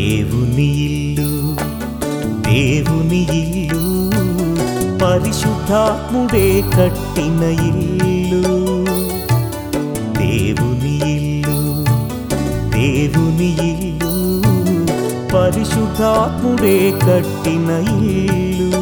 దేవుని ఇల్లు దేవుని ఇల్లు పరిశుద్ధాత్ముడే కట్టిన ఇల్లు దేవుని ఇల్లు దేవుని ఇల్లు పరిశుద్ధాత్ముడే కట్టిన ఇల్లు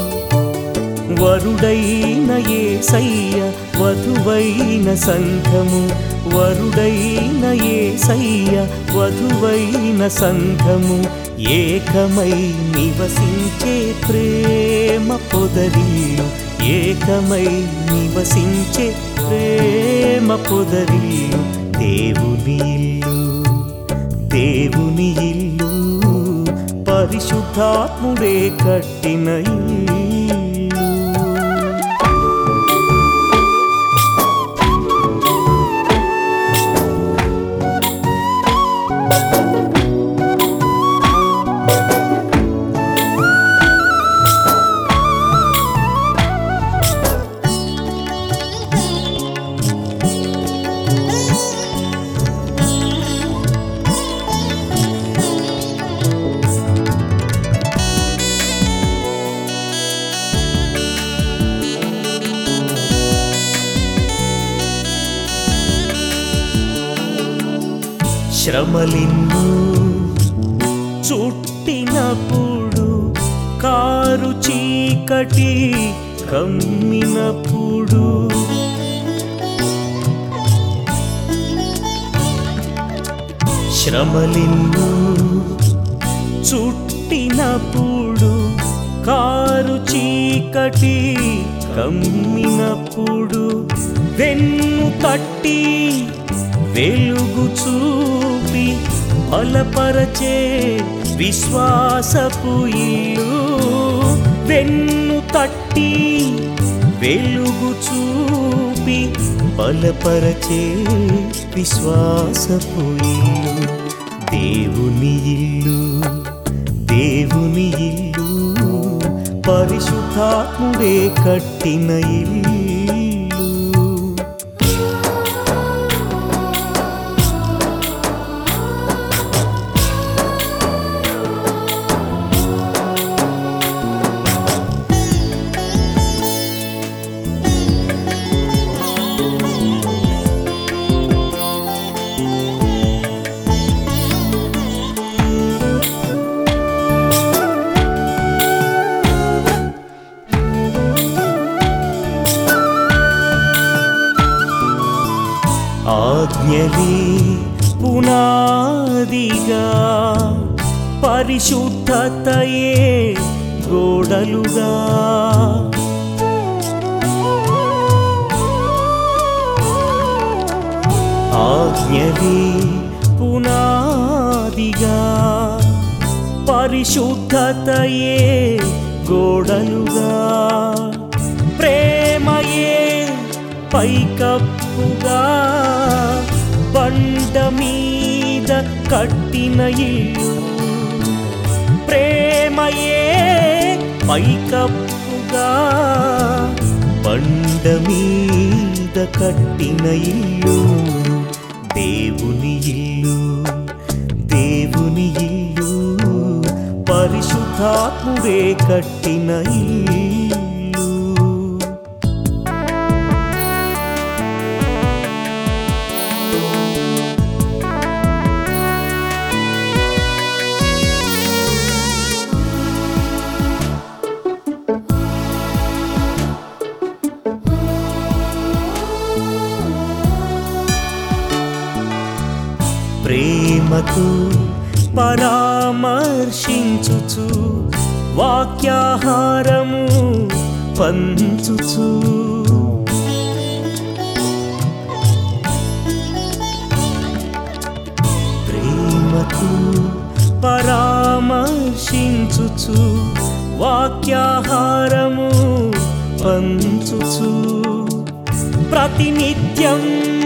వరుడైన ఏసయ్య వధువైన సంఘము వరుడైన ఏసయ్య వధువైన సంఘము ఏకమై నివసించే ప్రేమ పొదరిల్లు ఏకమై నివసించే ప్రేమ పొదరిల్లు దేవుని ఇల్లు దేవుని ఇల్లు పరిశుద్ధాత్ముడే కట్టిన ఇల్లు శ్రమలిన్ను చుట్టినప్పుడు కారు చీకటి కమ్మినప్పుడు శ్రమలిన్ను చుట్టినప్పుడు కారు చీకటి కమ్మినప్పుడు వెన్ను తట్టి వెలుగు చూపి బలపరచే విశ్వాసపు ఇల్లు వెన్ను తట్టి వెలుగు చూపి బలపరచే విశ్వాసపు ఇల్లు దేవుని ఇల్లు దేవుని ఇల్లు పరిశుద్ధాత్ముడే కట్టిన ఇల్లు ఆజ్ఞలే పునాదిగా పరిశుద్ధతయే గోడలుగా ఆజ్ఞలే పునాదిగా పరిశుద్ధతయే గోడలుగా ప్రేమయే పైకప్పుగా బండ మీద కట్టిన ఇల్లు ప్రేమయే పైకప్పుగా బండ మీద కట్టిన ఇల్లు దేవుని ఇల్లు దేవుని ఇల్లు పరిశుద్ధాత్ముడే కట్టిన ఇల్లు ప్రేమతో పరామర్శించుచు వాక్యాహారము పంచుచు ప్రేమతో పరామర్శించుచు వాక్యాహారము పంచుచు ప్రతినిత్యం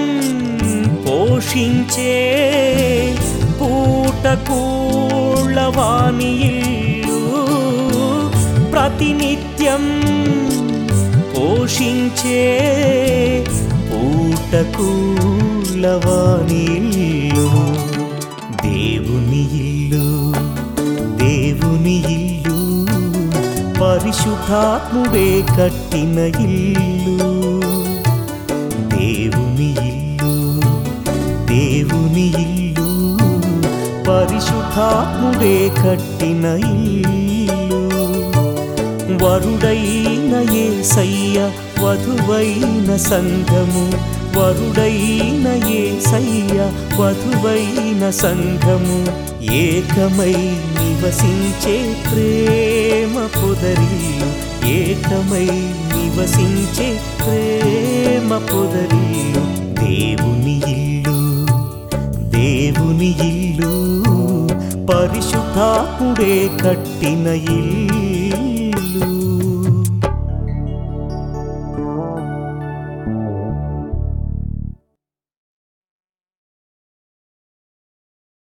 పోషించే పూటకూళ్ళవాణి ఇల్లు ప్రతినిత్యం పోషించే పూటకూళ్ళవాణి ఇల్లు దేవుని ఇల్లు పరిశుద్ధాత్ముడే కట్టిన ఇల్లు దేవుని ఇల్లు దేవుని ఇల్లు పరిశుద్ధాత్ముడే కట్టిన ఇల్లు వరుడైన ఏసయ్య వధువైన సంఘము వరుడైన ఏసయ్య వధువైన సంఘము ఏకమై నివసించే ప్రేమ పొదరిల్లు ఏకమై నివసించే ప్రేమ పొదరిల్లు దేవుని ఇల్లు దేవుని ఇల్లు పరిశుద్ధాత్ముడే కట్టిన ఇల్లు